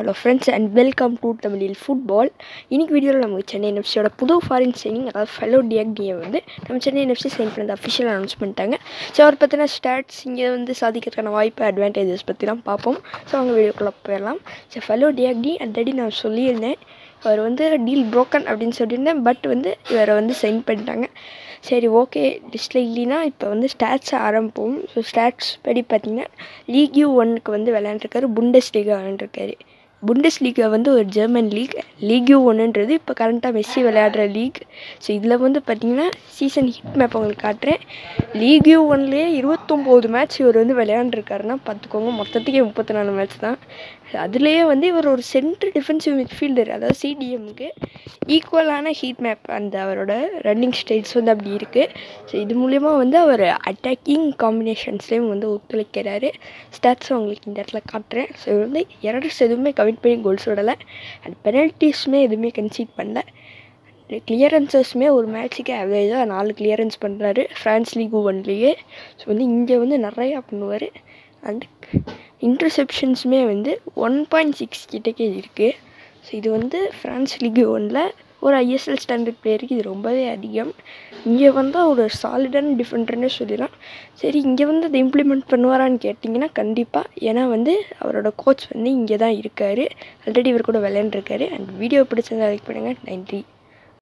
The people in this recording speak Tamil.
hello friends and welcome to தமிழில் ஃபுட்பால் இன்னைக்கு வீடியோவில் நமக்கு சென்னை என்எஃப்சியோட புது ஃபாரின் சைனிங் அதாவது ஃபெலோ டியாக்னியை வந்து நம்ம சென்னை என்எஃப்சி சைன் பண்ணது அஃபிஷியல் அனௌன்ஸ் பண்ணிட்டாங்க ஸோ அவர் பற்றின ஸ்டாட்ஸ் இங்கே வந்து சாதிக்கிறதுக்கான வாய்ப்பு அட்வான்டேஜஸ் பற்றி தான் பார்ப்போம் ஸோ அவங்க வீடியோக்குள்ளே போயிடலாம் ஸோ ஃபெலோ டியாக்னி ஆல்ரெடி நான் சொல்லியிருந்தேன் அவர் வந்து டீல் broken அப்படின்னு சொல்லியிருந்தேன் பட் வந்து இவரை வந்து சைன் பண்ணிட்டாங்க சரி ஓகே லிஸ்ட்டில் இல்லைன்னா இப்போ வந்து ஸ்டாட்ஸ் ஆரம்பிப்போம் ஸோ ஸ்டாட்ஸ் படி பார்த்தீங்கன்னா லீக் யூ ஒன்னுக்கு வந்து விளையாண்டுருக்காரு புண்டஸ் லீக் விளையாண்டுருக்காரு புண்டஸ் லீகை வந்து ஒரு ஜெர்மன் லீக் லீக் யூ ஒன்றுன்றது இப்போ கரண்ட்டாக மெஸ்ஸி விளையாடுற லீக் ஸோ இதில் வந்து பார்த்தீங்கன்னா சீசன் ஹிட் மேப் உங்களுக்கு காட்டுறேன் லீக் யூ ஒன்லேயே இருபத்தொம்போது மேட்ச் இவர் வந்து விளையாண்டுருக்காருன்னா பார்த்துக்கோங்க மொத்தத்துக்கே முப்பத்தி நாலு மேட்ச் தான் அதுலேயே வந்து இவர் ஒரு சென்ட்ரு டிஃபென்சிவ் மிட்ஃபீல்டர் அதாவது சிடிஎம்க்கு ஈக்குவலான ஹீட் மேப் அந்த அவரோட ரன்னிங் ஸ்டைல்ஸ் வந்து அப்படி இருக்குது ஸோ இது மூலயமா வந்து அவர் அட்டாக்கிங் காம்பினேஷன்ஸ்லேயும் வந்து ஒத்துழைக்கிறாரு ஸ்டாட்ஸும் உங்களுக்கு இந்த இடத்துல காட்டுறேன் ஸோ இவர் வந்து எரர்ஸ் எதுவுமே கமிட் பண்ணி கோல்ஸ் விடலை அண்ட் பெனல்ட்டிஸுமே எதுவுமே கன்சீட் பண்ணல கிளியரன்சஸ்மே ஒரு மேட்ச்சுக்கு ஆவரேஜாக நாலு கிளியரன்ஸ் பண்ணுறாரு ஃப்ரான்ஸ் லீக் ஒன்லேயே ஸோ வந்து இங்கே வந்து நிறையா பண்ணுவார் அண்ட் இன்டர்செப்ஷன்ஸுமே வந்து ஒன் பாயிண்ட் சிக்ஸ் கிட்டக்கே இருக்குது ஸோ இது வந்து ஃப்ரான்ஸ் லீக் ஒனில் ஒரு ஐஎஸ்எல் ஸ்டாண்டர்ட் பிளேயருக்கு இது ரொம்பவே அதிகம் இங்கே வந்தால் ஒரு சாலிடான டிஃபெண்டர்னே சொல்லிடலாம் சரி இங்கே வந்து அதை இம்ப்ளிமெண்ட் பண்ணுவாரான்னு கேட்டிங்கன்னா கண்டிப்பாக ஏன்னா வந்து அவரோட கோச் வந்து இங்கே தான் இருக்கார் ஆல்ரெடி இவர் கூட விளையாண்டுருக்காரு அண்ட் வீடியோ பிடிச்சிருந்தா லைக் பண்ணுங்கள் நன்றி